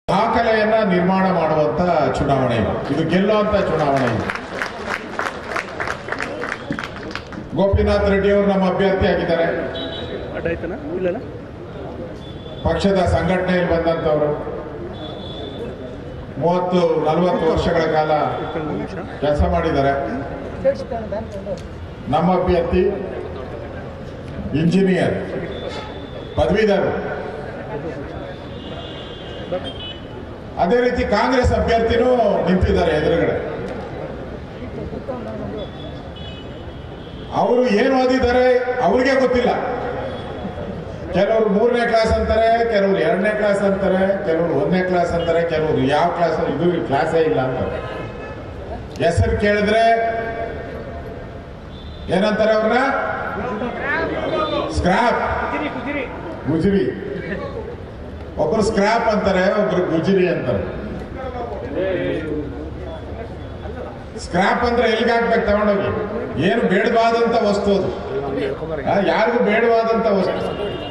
ದಾಖಲೆಯನ್ನ ನಿರ್ಮಾಣ ಮಾಡುವಂತ ಚುನಾವಣೆ ಇದು ಇದು ಗೆಲ್ಲುವಂತ ಚುನಾವಣೆ ಇದು ಗೋಪಿನಾಥ್ ರೆಡ್ಡಿ ಅವರು ನಮ್ಮ ಅಭ್ಯರ್ಥಿ ಆಗಿದ್ದಾರೆ ಅಡ್ಡ ಆಯ್ತಾನ ಇಲ್ಲಲ್ಲ ಪಕ್ಷದ ಸಂಘಟನೆಯಲ್ಲಿ ಬಂದಂತವರು ಮೂವತ್ತು ನಲವತ್ತು ವರ್ಷಗಳ ಕಾಲ ಒಂದು ನಿಮಿಷ ಕೆಲಸ ಮಾಡಿದ್ದಾರೆ ನಮ್ಮ ಅಭ್ಯರ್ಥಿ ಇಂಜಿನಿಯರ್ ಪದವೀಧರು ಅದೇ ರೀತಿ ಕಾಂಗ್ರೆಸ್ ಅಭ್ಯರ್ಥಿನೂ ನಿಂತಿದ್ದಾರೆ ಎದುರುಗಡೆ ಅವರು ಏನು ಓದಿದ್ದಾರೆ ಅವ್ರಿಗೆ ಗೊತ್ತಿಲ್ಲ ಕೆಲವರು ಮೂರನೇ ಕ್ಲಾಸ್ ಅಂತಾರೆ ಕೆಲವರು ಎರಡನೇ ಕ್ಲಾಸ್ ಅಂತಾರೆ ಕೆಲವರು ಒಂದನೇ ಕ್ಲಾಸ್ ಅಂತಾರೆ ಕೆಲವರು ಯಾವ ಕ್ಲಾಸ್ ಇದು ಕ್ಲಾಸೇ ಇಲ್ಲ ಅಂತಾರೆ ಹೆಸರು ಕೇಳಿದ್ರೆ ಏನಂತಾರೆ ಅವ್ರನ್ನ ಸ್ಕ್ರಾಪ್ ಗುಜರಿ ಒಬ್ರು ಸ್ಕ್ರಾಪ್ ಅಂತಾರೆ ಒಬ್ರು ಗುಜರಿ ಅಂತಾರೆ ಸ್ಕ್ರಾಪ್ ಅಂದ್ರೆ ಎಲ್ಲಿಗೆ ಹಾಕ್ಬೇಕು ತಗೊಂಡೋಗಿ ಏನು ಬೇಡವಾದಂತ ವಸ್ತು ಅದು ಆ, ಯಾರಿಗೂ ಬೇಡವಾದಂತ ವಸ್ತು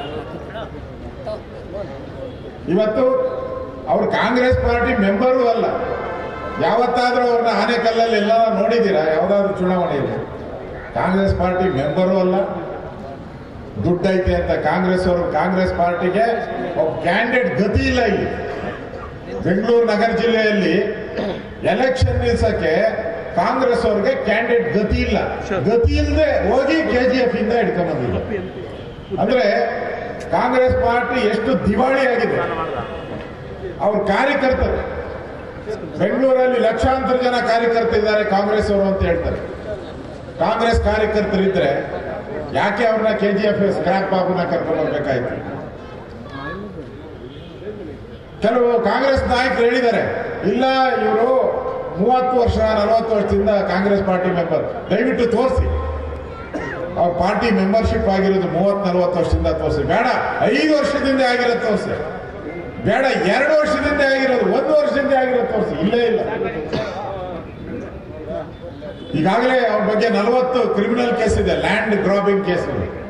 ಇವತ್ತು ಅವ್ರು ಕಾಂಗ್ರೆಸ್ ಪಾರ್ಟಿ ಮೆಂಬರು ಅಲ್ಲ ಯಾವತ್ತಾದ್ರೂ ಅವ್ರನ್ನ ಆನೆಕಲ್ಲಲ್ಲಿ ಎಲ್ಲ ನೋಡಿದ್ದೀರಾ ಯಾವ್ದಾದ್ರು ಚುನಾವಣೆಯಲ್ಲಿ ಕಾಂಗ್ರೆಸ್ ಪಾರ್ಟಿ ಮೆಂಬರು ಅಲ್ಲ ದುಡ್ಡು ಐತೆ ಅಂತ ಕಾಂಗ್ರೆಸ್ ಅವರು ಕಾಂಗ್ರೆಸ್ ಪಾರ್ಟಿಗೆ ಒಬ್ಬ ಕ್ಯಾಂಡಿಡೇಟ್ ಗತಿ ಇಲ್ಲ ಇಲ್ಲಿ ಬೆಂಗಳೂರು ನಗರ ಜಿಲ್ಲೆಯಲ್ಲಿ ಎಲೆಕ್ಷನ್ ನಿಲ್ಸಕ್ಕೆ ಕಾಂಗ್ರೆಸ್ ಅವ್ರಿಗೆ ಕ್ಯಾಂಡಿಡೇಟ್ ಗತಿ ಇಲ್ಲ ಗತಿ ಇಲ್ಲದೆ ಹೋಗಿ ಕೆ ಜಿ ಎಫ್ ಇಂದ ಹಿಡ್ಕೊಂಡ್ಬಂದಿಲ್ಲ ಅಂದ್ರೆ ಕಾಂಗ್ರೆಸ್ ಪಾರ್ಟಿ ಎಷ್ಟು ದಿವಾಳಿ ಆಗಿದೆ ಅವ್ರ ಕಾರ್ಯಕರ್ತರು ಬೆಂಗಳೂರಲ್ಲಿ ಲಕ್ಷಾಂತರ ಜನ ಕಾರ್ಯಕರ್ತರಿದ್ದಾರೆ ಕಾಂಗ್ರೆಸ್ ಅವರು ಅಂತ ಹೇಳ್ತಾರೆ ಕಾಂಗ್ರೆಸ್ ಕಾರ್ಯಕರ್ತರಿದ್ರೆ ಯಾಕೆ ಅವ್ರನ್ನ ಕೆ ಜಿ ಎಫ್ ಸ್ಕ್ರಾಪ್ ಬಾಬುನ ಕರ್ಕೊಂಡು ಹೋಗ್ಬೇಕಾಯ್ತು ಕೆಲವು ಕಾಂಗ್ರೆಸ್ ನಾಯಕರು ಹೇಳಿದ್ದಾರೆ ಇಲ್ಲ ಇವರು ಮೂವತ್ತು ವರ್ಷ ನಲವತ್ತು ವರ್ಷದಿಂದ ಕಾಂಗ್ರೆಸ್ ಪಾರ್ಟಿ ಮೆಂಬರ್ ದಯವಿಟ್ಟು ತೋರಿಸಿ ಅವ್ರ ಪಾರ್ಟಿ ಮೆಂಬರ್ಶಿಪ್ ಆಗಿರೋದು ಮೂವತ್ ನಲವತ್ತು ವರ್ಷದಿಂದ ತೋರಿಸಿ ಬೇಡ ಐದು ವರ್ಷದಿಂದ ಆಗಿರೋದು ತೋರಿಸಿ ಬೇಡ ಎರಡು ವರ್ಷದಿಂದ ಆಗಿರೋದು ಒಂದು ವರ್ಷದಿಂದ ಆಗಿರೋದು ತೋರಿಸಿ ಇಲ್ಲೇ ಇಲ್ಲ ಈಗಾಗಲೇ ಅವ್ರ ಬಗ್ಗೆ ನಲವತ್ತು ಕ್ರಿಮಿನಲ್ ಕೇಸ್ ಇದೆ ಲ್ಯಾಂಡ್ ಗ್ರಾಬಿಂಗ್ ಕೇಸ್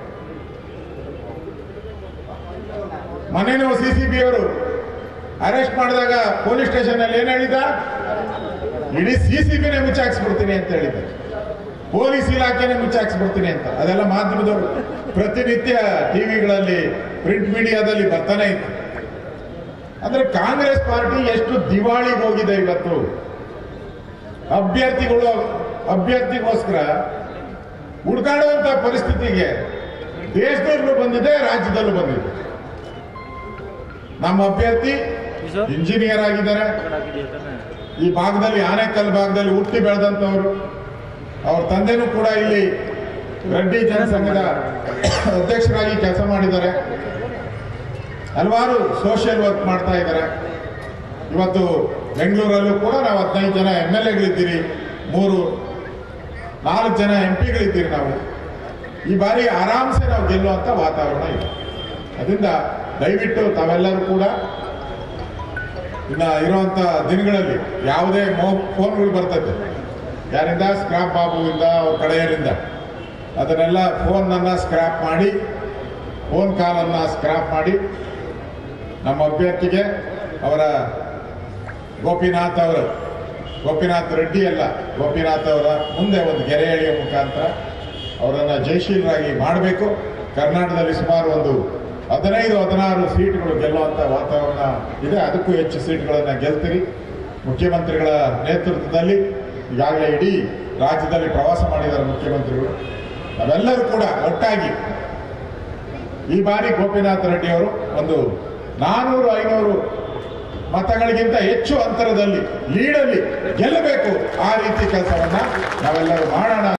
ಮನೇನು ಸಿ ಸಿ ಬಿ ಅವರು ಅರೆಸ್ಟ್ ಮಾಡಿದಾಗ ಪೊಲೀಸ್ ಸ್ಟೇಷನ್ ಅಲ್ಲಿ ಏನ್ ಹೇಳಿದ ಇಡೀ ಸಿ ಸಿ ಬಿನೇ ಮುಚ್ಚಾಕ್ಸ್ಬಿಡ್ತೀನಿ ಅಂತ ಹೇಳಿದ್ದ ಪೊಲೀಸ್ ಇಲಾಖೆನೆ ಮುಚ್ಚಾಕ್ಸ್ಬಿಡ್ತೀನಿ ಅಂತ ಅದೆಲ್ಲ ಮಾಧ್ಯಮದವರು ಪ್ರತಿನಿತ್ಯ ಟಿವಿಗಳಲ್ಲಿ ಪ್ರಿಂಟ್ ಮೀಡಿಯಾದಲ್ಲಿ ಬರ್ತಾನೆ ಇತ್ತು ಅಂದ್ರೆ ಕಾಂಗ್ರೆಸ್ ಪಾರ್ಟಿ ಎಷ್ಟು ದಿವಾಳಿಗೆ ಹೋಗಿದೆ ಇವತ್ತು ಅಭ್ಯರ್ಥಿಗಳು ಅಭ್ಯರ್ಥಿಗೋಸ್ಕರ ಹುಡುಕಾಡುವಂತ ಪರಿಸ್ಥಿತಿಗೆ ದೇಶದಲ್ಲೂ ಬಂದಿದೆ ರಾಜ್ಯದಲ್ಲೂ ಬಂದಿದೆ ನಮ್ಮ ಅಭ್ಯರ್ಥಿ ಇಂಜಿನಿಯರ್ ಆಗಿದ್ದಾರೆ ಈ ಭಾಗದಲ್ಲಿ ಆನೇಕಲ್ ಭಾಗದಲ್ಲಿ ಹುಟ್ಟಿ ಬೆಳೆದಂತವರು ಅವ್ರ ತಂದೆನೂ ಕೂಡ ಇಲ್ಲಿ ರೆಡ್ಡಿ ಜನಸಂಘದ ಅಧ್ಯಕ್ಷರಾಗಿ ಕೆಲಸ ಮಾಡಿದ್ದಾರೆ ಹಲವಾರು ಸೋಷಿಯಲ್ ವರ್ಕ್ ಮಾಡ್ತಾ ಇದ್ದಾರೆ ಇವತ್ತು ಬೆಂಗಳೂರಲ್ಲೂ ಕೂಡ ನಾವು ಹದಿನೈದು ಜನ ಎಮ್ ಎಲ್ ಎಗಳಿದ್ದೀರಿ ಮೂರು ನಾಲ್ಕು ಜನ ಎಂ ಪಿಗಳಿದ್ದೀರಿ ನಾವು ಈ ಬಾರಿ ಆರಾಮ್ಸೆ ನಾವು ಗೆಲ್ಲುವಂತ ವಾತಾವರಣ ಇದೆ ಅದರಿಂದ ದಯವಿಟ್ಟು ತಾವೆಲ್ಲರೂ ಕೂಡ ಇನ್ನ ಇರುವಂತ ದಿನಗಳಲ್ಲಿ ಯಾವುದೇ ಮೋ ಫೋನ್ಗಳು ಬರ್ತದೆ ಯಾರಿಂದ ಸ್ಕ್ರಾಪ್ ಬಾಬುವಿಂದ ಅವ್ರ ಕಡೆಯರಿಂದ ಅದನ್ನೆಲ್ಲ ಫೋನನ್ನ ಸ್ಕ್ರಾಪ್ ಮಾಡಿ ಫೋನ್ ಕಾಲನ್ನ ಸ್ಕ್ರಾಪ್ ಮಾಡಿ ನಮ್ಮ ಅಭ್ಯರ್ಥಿಗೆ ಅವರ ಗೋಪಿನಾಥ್ ಅವರು ಗೋಪಿನಾಥ್ ರೆಡ್ಡಿ ಅಲ್ಲ ಗೋಪಿನಾಥ್ ಅವರ ಮುಂದೆ ಒಂದು ಗೆರೆ ಎಳೆಯುವ ಮುಖಾಂತರ ಅವರನ್ನ ಜಯಶೀಲರಾಗಿ ಮಾಡಬೇಕು ಕರ್ನಾಟಕದಲ್ಲಿ ಸುಮಾರು ಒಂದು ಹದಿನೈದು ಹದಿನಾರು ಸೀಟ್ಗಳು ಗೆಲ್ಲುವಂತ ವಾತಾವರಣ ಇದೆ ಅದಕ್ಕೂ ಹೆಚ್ಚು ಸೀಟ್ಗಳನ್ನ ಗೆಲ್ತೀರಿ ಮುಖ್ಯಮಂತ್ರಿಗಳ ನೇತೃತ್ವದಲ್ಲಿ ಈಗಾಗಲೇ ಇಡೀ ರಾಜ್ಯದಲ್ಲಿ ಪ್ರವಾಸ ಮಾಡಿದ್ದಾರೆ ಮುಖ್ಯಮಂತ್ರಿಗಳು ನಾವೆಲ್ಲರೂ ಕೂಡ ಒಟ್ಟಾಗಿ ಈ ಬಾರಿ ಗೋಪಿನಾಥ್ ರೆಡ್ಡಿ ಅವರು ಒಂದು ನಾನೂರು ಐನೂರು ಮತಗಳಿಗಿಂತ ಹೆಚ್ಚು ಅಂತರದಲ್ಲಿ ಲೀಡಲ್ಲಿ ಗೆಲ್ಲಬೇಕು ಆ ರೀತಿ ಕೆಲಸವನ್ನ ನಾವೆಲ್ಲರೂ ಮಾಡೋಣ